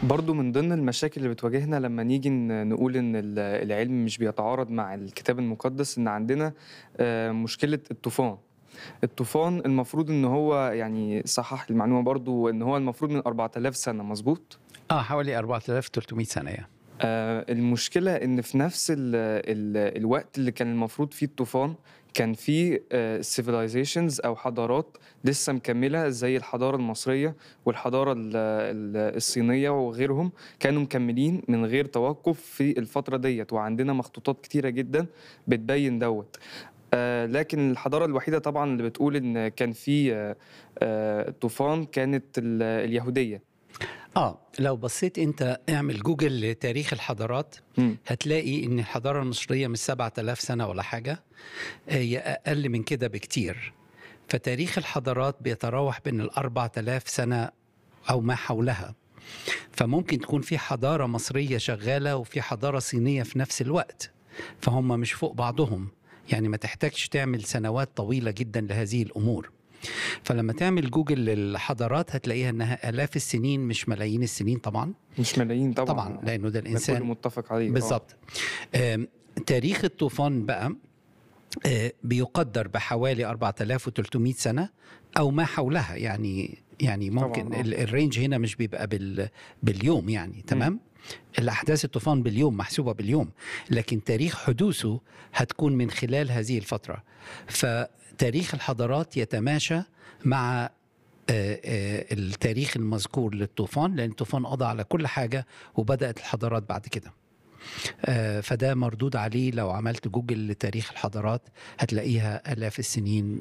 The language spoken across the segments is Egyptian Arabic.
برضو من ضمن المشاكل اللي بتواجهنا لما نيجي ن- نقول ان ال- العلم مش بيتعارض مع الكتاب المقدس ان عندنا آه، مشكلة الطوفان الطوفان المفروض ان هو يعني صحح المعلومة برضو ان هو المفروض من 4000 سنة مظبوط اه حوالي 4300 سنه يعني. آه، المشكلة إن في نفس ال ال الوقت اللي كان المفروض فيه الطوفان كان في civilizations أو حضارات لسه مكملة زي الحضارة المصرية والحضارة ال- ال- الصينية وغيرهم كانوا مكملين من غير توقف في الفترة ديت وعندنا مخطوطات كتيرة جدا بتبين دوت آه، لكن الحضارة الوحيدة طبعا اللي بتقول إن كان في آه، آه، طوفان كانت ال- اليهودية اه لو بصيت انت اعمل جوجل لتاريخ الحضارات مم. هتلاقي ان الحضاره المصريه مش 7000 سنه ولا حاجه هي اقل من كده بكتير فتاريخ الحضارات بيتراوح بين ال 4000 سنه او ما حولها فممكن تكون في حضاره مصريه شغاله وفي حضاره صينيه في نفس الوقت فهم مش فوق بعضهم يعني ما تحتاجش تعمل سنوات طويله جدا لهذه الامور فلما تعمل جوجل للحضارات هتلاقيها انها الاف السنين مش ملايين السنين طبعا مش ملايين طبعا طبعا لانه ده ده الانسان كله متفق عليه آه. بالظبط آم، تاريخ الطوفان بقى آه، بيقدر بحوالي 4300 سنة أو ما حولها يعني يعني ممكن طبعاً، آه. ال- الرينج هنا مش بيبقى بال باليوم يعني تمام الأحداث الطوفان باليوم محسوبة باليوم لكن تاريخ حدوثه هتكون من خلال هذه الفترة فتاريخ الحضارات يتماشى مع آه، آه، التاريخ المذكور للطوفان لأن الطوفان قضى على كل حاجة وبدأت الحضارات بعد كده آه، فده مردود عليه لو عملت جوجل لتاريخ الحضارات هتلاقيها آلاف السنين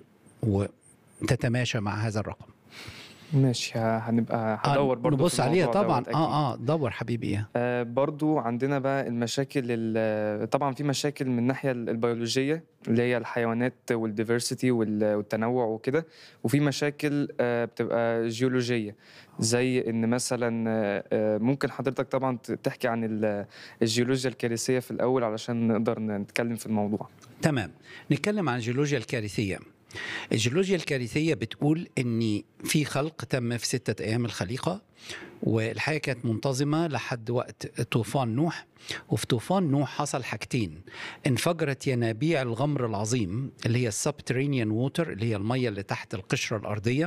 وتتماشى مع هذا الرقم ماشي ه- هنبقى هدور برضو نبص في عليها الموضوع طبعا دوت أكيد. اه اه دور حبيبي إيه. آه برضو عندنا بقى المشاكل ال- طبعا في مشاكل من الناحية ال- البيولوجية اللي هي الحيوانات والديفرسيتي والتنوع وكده وفي مشاكل آه بتبقى جيولوجية زي ان مثلا آه، آه، ممكن حضرتك طبعا ت- تحكي عن ال- الجيولوجيا الكارثية في الأول علشان نقدر نتكلم في الموضوع تمام نتكلم عن الجيولوجيا الكارثية الجيولوجيا الكارثية بتقول ان في خلق تم في ستة ايام الخليقة والحياة كانت منتظمة لحد وقت طوفان نوح وفي طوفان نوح حصل حاجتين انفجرت ينابيع الغمر العظيم اللي هي السبترينيان ووتر اللي هي المية اللي تحت القشرة الأرضية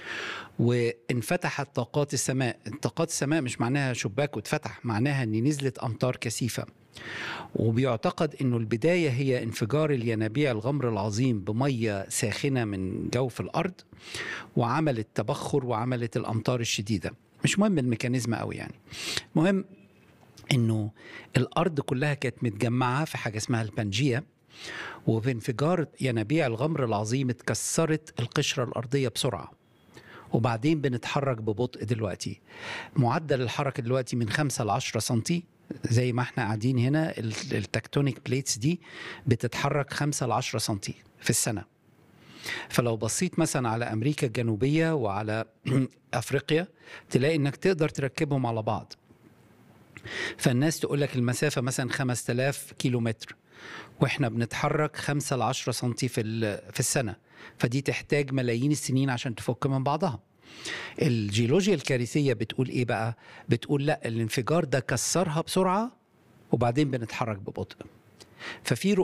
وانفتحت طاقات السماء طاقات السماء مش معناها شباك واتفتح معناها ان نزلت امطار كثيفه وبيعتقد انه البدايه هي انفجار الينابيع الغمر العظيم بميه ساخنه من جوف الارض وعملت تبخر وعملت الامطار الشديده مش مهم الميكانيزم قوي يعني مهم انه الارض كلها كانت متجمعه في حاجه اسمها البنجيه وبانفجار ينابيع الغمر العظيم اتكسرت القشره الارضيه بسرعه وبعدين بنتحرك ببطء دلوقتي معدل الحركه دلوقتي من 5 ل 10 سنتي زي ما احنا قاعدين هنا ال- التكتونيك بليتس دي بتتحرك 5 ل 10 سنتي في السنه فلو بصيت مثلا على امريكا الجنوبيه وعلى افريقيا تلاقي انك تقدر تركبهم على بعض فالناس تقول لك المسافه مثلا 5000 كيلو متر واحنا بنتحرك 5 ل 10 سنتي في ال- في السنه فدي تحتاج ملايين السنين عشان تفك من بعضها الجيولوجيا الكارثيه بتقول ايه بقى بتقول لا الانفجار ده كسرها بسرعه وبعدين بنتحرك ببطء ففي